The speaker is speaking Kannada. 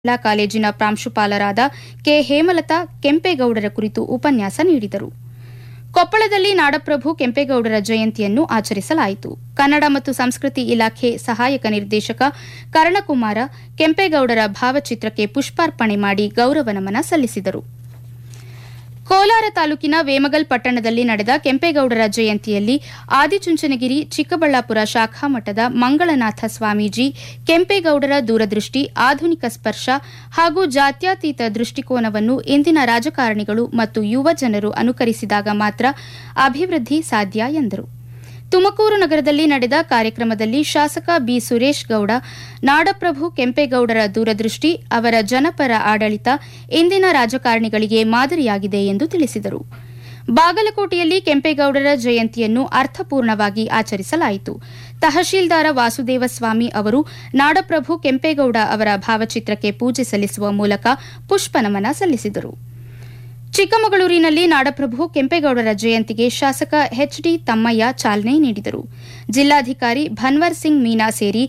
ಜಿಲ್ಲಾ ಕಾಲೇಜಿನ ಪ್ರಾಂಶುಪಾಲರಾದ ಕೆ ಹೇಮಲತಾ ಕೆಂಪೇಗೌಡರ ಕುರಿತು ಉಪನ್ಯಾಸ ನೀಡಿದರು ಕೊಪ್ಪಳದಲ್ಲಿ ನಾಡಪ್ರಭು ಕೆಂಪೇಗೌಡರ ಜಯಂತಿಯನ್ನು ಆಚರಿಸಲಾಯಿತು ಕನ್ನಡ ಮತ್ತು ಸಂಸ್ಕೃತಿ ಇಲಾಖೆ ಸಹಾಯಕ ನಿರ್ದೇಶಕ ಕರ್ಣಕುಮಾರ ಕೆಂಪೇಗೌಡರ ಭಾವಚಿತ್ರಕ್ಕೆ ಪುಷ್ಪಾರ್ಪಣೆ ಮಾಡಿ ಗೌರವ ನಮನ ಸಲ್ಲಿಸಿದರು ಕೋಲಾರ ತಾಲೂಕಿನ ವೇಮಗಲ್ ಪಟ್ಟಣದಲ್ಲಿ ನಡೆದ ಕೆಂಪೇಗೌಡರ ಜಯಂತಿಯಲ್ಲಿ ಆದಿಚುಂಚನಗಿರಿ ಚಿಕ್ಕಬಳ್ಳಾಪುರ ಶಾಖಾ ಮಠದ ಮಂಗಳನಾಥ ಸ್ವಾಮೀಜಿ ಕೆಂಪೇಗೌಡರ ದೂರದೃಷ್ಟಿ ಆಧುನಿಕ ಸ್ಪರ್ಶ ಹಾಗೂ ಜಾತ್ಯತೀತ ದೃಷ್ಟಿಕೋನವನ್ನು ಇಂದಿನ ರಾಜಕಾರಣಿಗಳು ಮತ್ತು ಯುವ ಜನರು ಅನುಕರಿಸಿದಾಗ ಮಾತ್ರ ಅಭಿವೃದ್ಧಿ ಸಾಧ್ಯ ಎಂದರು ತುಮಕೂರು ನಗರದಲ್ಲಿ ನಡೆದ ಕಾರ್ಯಕ್ರಮದಲ್ಲಿ ಶಾಸಕ ಬಿ ಸುರೇಶ್ ಗೌಡ ನಾಡಪ್ರಭು ಕೆಂಪೇಗೌಡರ ದೂರದೃಷ್ಟಿ ಅವರ ಜನಪರ ಆಡಳಿತ ಇಂದಿನ ರಾಜಕಾರಣಿಗಳಿಗೆ ಮಾದರಿಯಾಗಿದೆ ಎಂದು ತಿಳಿಸಿದರು ಬಾಗಲಕೋಟೆಯಲ್ಲಿ ಕೆಂಪೇಗೌಡರ ಜಯಂತಿಯನ್ನು ಅರ್ಥಪೂರ್ಣವಾಗಿ ಆಚರಿಸಲಾಯಿತು ತಹಶೀಲ್ದಾರ ವಾಸುದೇವ ಸ್ವಾಮಿ ಅವರು ನಾಡಪ್ರಭು ಕೆಂಪೇಗೌಡ ಅವರ ಭಾವಚಿತ್ರಕ್ಕೆ ಪೂಜೆ ಸಲ್ಲಿಸುವ ಮೂಲಕ ಪುಷ್ಪನಮನ ಸಲ್ಲಿಸಿದರು ಚಿಕ್ಕಮಗಳೂರಿನಲ್ಲಿ ನಾಡಪ್ರಭು ಕೆಂಪೇಗೌಡರ ಜಯಂತಿಗೆ ಶಾಸಕ ಎಚ್ಡಿ ತಮ್ಮಯ್ಯ ಚಾಲನೆ ನೀಡಿದರು ಜಿಲ್ಲಾಧಿಕಾರಿ ಭನ್ವರ್ ಸಿಂಗ್ ಮೀನಾ ಸೇರಿ